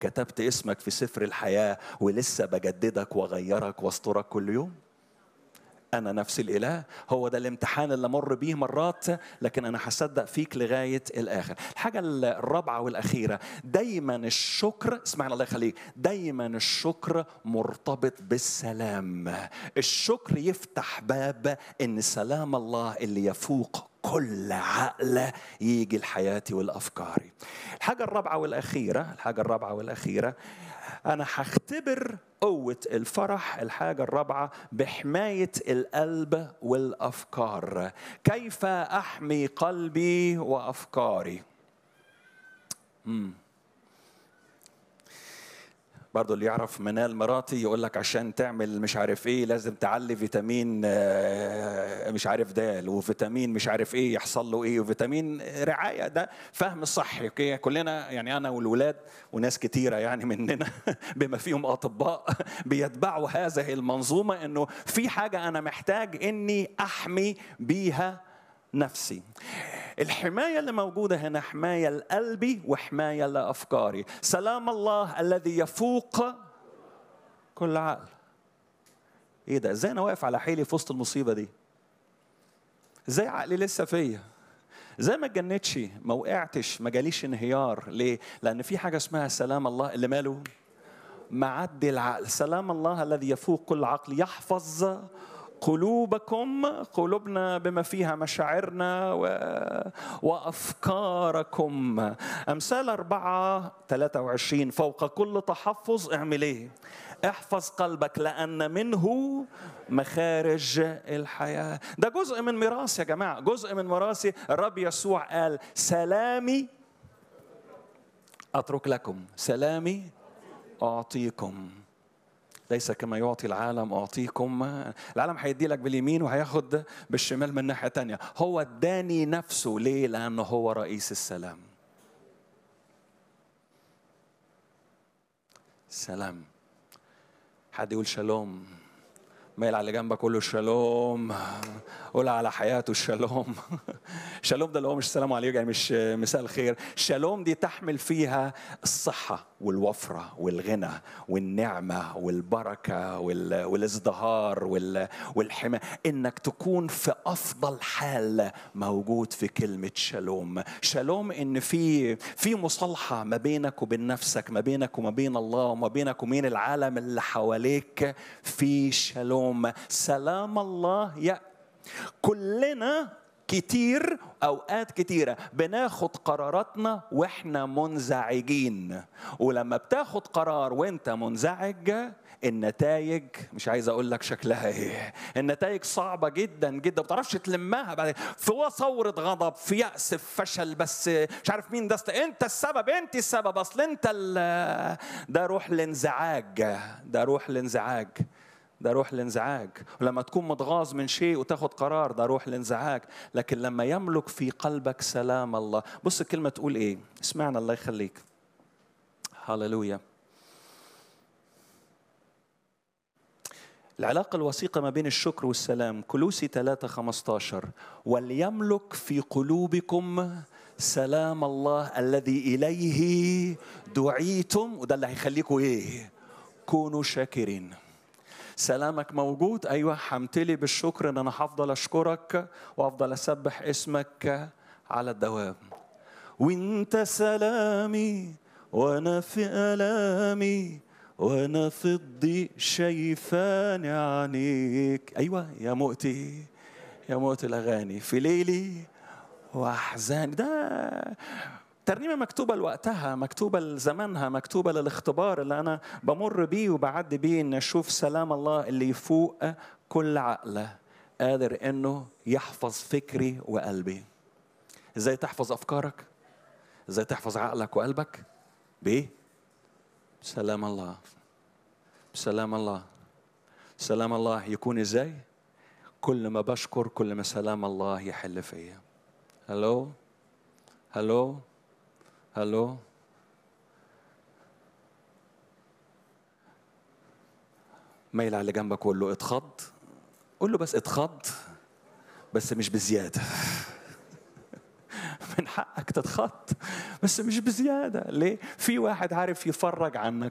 كتبت اسمك في سفر الحياة ولسه بجددك وأغيرك واسترك كل يوم أنا نفس الإله هو ده الامتحان اللي مر بيه مرات لكن أنا هصدق فيك لغاية الآخر الحاجة الرابعة والأخيرة دايما الشكر اسمعنا الله يخليك دايما الشكر مرتبط بالسلام الشكر يفتح باب إن سلام الله اللي يفوق كل عقل يجي لحياتي والافكاري الحاجه الرابعه والاخيره الحاجه الرابعه والاخيره انا هختبر قوه الفرح الحاجه الرابعه بحمايه القلب والافكار كيف احمي قلبي وافكاري مم. برضه اللي يعرف منال مراتي يقول لك عشان تعمل مش عارف ايه لازم تعلي فيتامين مش عارف دال وفيتامين مش عارف ايه يحصل له ايه وفيتامين رعايه ده فهم صحي اوكي كلنا يعني انا والولاد وناس كتيره يعني مننا بما فيهم اطباء بيتبعوا هذه المنظومه انه في حاجه انا محتاج اني احمي بيها نفسي الحماية اللي موجودة هنا حماية لقلبي وحماية لأفكاري سلام الله الذي يفوق كل عقل ايه ده ازاي انا واقف على حيلي في وسط المصيبة دي ازاي عقلي لسه فيا زي ما اتجنتش ما وقعتش ما جاليش انهيار ليه لان في حاجه اسمها سلام الله اللي ماله معدي العقل سلام الله الذي يفوق كل عقل يحفظ قلوبكم قلوبنا بما فيها مشاعرنا و... وأفكاركم أمثال أربعة 23 فوق كل تحفظ اعمل إيه احفظ قلبك لأن منه مخارج الحياة ده جزء من ميراث يا جماعة جزء من ميراثي الرب يسوع قال سلامي أترك لكم سلامي أعطيكم ليس كما يعطي العالم أعطيكم العالم هيدي لك باليمين وهياخد بالشمال من ناحية تانية هو اداني نفسه ليه لأنه هو رئيس السلام سلام حد يقول شالوم مايل على جنبك قول له شالوم قول على حياته الشالوم شالوم ده اللي هو مش سلام عليكم يعني مش مساء الخير شالوم دي تحمل فيها الصحة والوفرة والغنى والنعمة والبركة والازدهار والحماية انك تكون في افضل حال موجود في كلمة شالوم شالوم ان في في مصالحة ما بينك وبين نفسك ما بينك وما بين الله وما بينك وبين العالم اللي حواليك في شالوم سلام الله يأتي كلنا كتير اوقات كتيره بناخد قراراتنا واحنا منزعجين ولما بتاخد قرار وانت منزعج النتائج مش عايز اقول لك شكلها ايه النتائج صعبه جدا جدا ما بتعرفش تلمها بعد في ثوره غضب في ياس في فشل بس مش عارف مين ده انت السبب انت السبب اصل انت ده روح الانزعاج ده روح الانزعاج ده روح الانزعاج ولما تكون متغاظ من شيء وتاخد قرار ده روح الانزعاج لكن لما يملك في قلبك سلام الله بص الكلمة تقول ايه اسمعنا الله يخليك هللويا العلاقة الوثيقة ما بين الشكر والسلام كلوسي 3 15 وليملك في قلوبكم سلام الله الذي إليه دعيتم وده اللي هيخليكم إيه كونوا شاكرين سلامك موجود ايوه همتلي بالشكر ان انا هفضل اشكرك وافضل اسبح اسمك على الدوام وانت سلامي وانا في الامي وانا في الضيق شايفاني عينيك ايوه يا مؤتي يا مؤتي الاغاني في ليلي واحزاني ده ترنيمه مكتوبه لوقتها مكتوبه لزمانها مكتوبه للاختبار اللي انا بمر بيه وبعدي بيه ان اشوف سلام الله اللي يفوق كل عقله قادر انه يحفظ فكري وقلبي ازاي تحفظ افكارك ازاي تحفظ عقلك وقلبك بايه سلام الله سلام الله سلام الله يكون ازاي كل ما بشكر كل ما سلام الله يحل فيا هلو هلو هلو ميل على اللي جنبك وقول له اتخض قول له بس اتخض بس مش بزياده من حق حقك تتخط بس مش بزياده ليه في واحد عارف يفرج عنك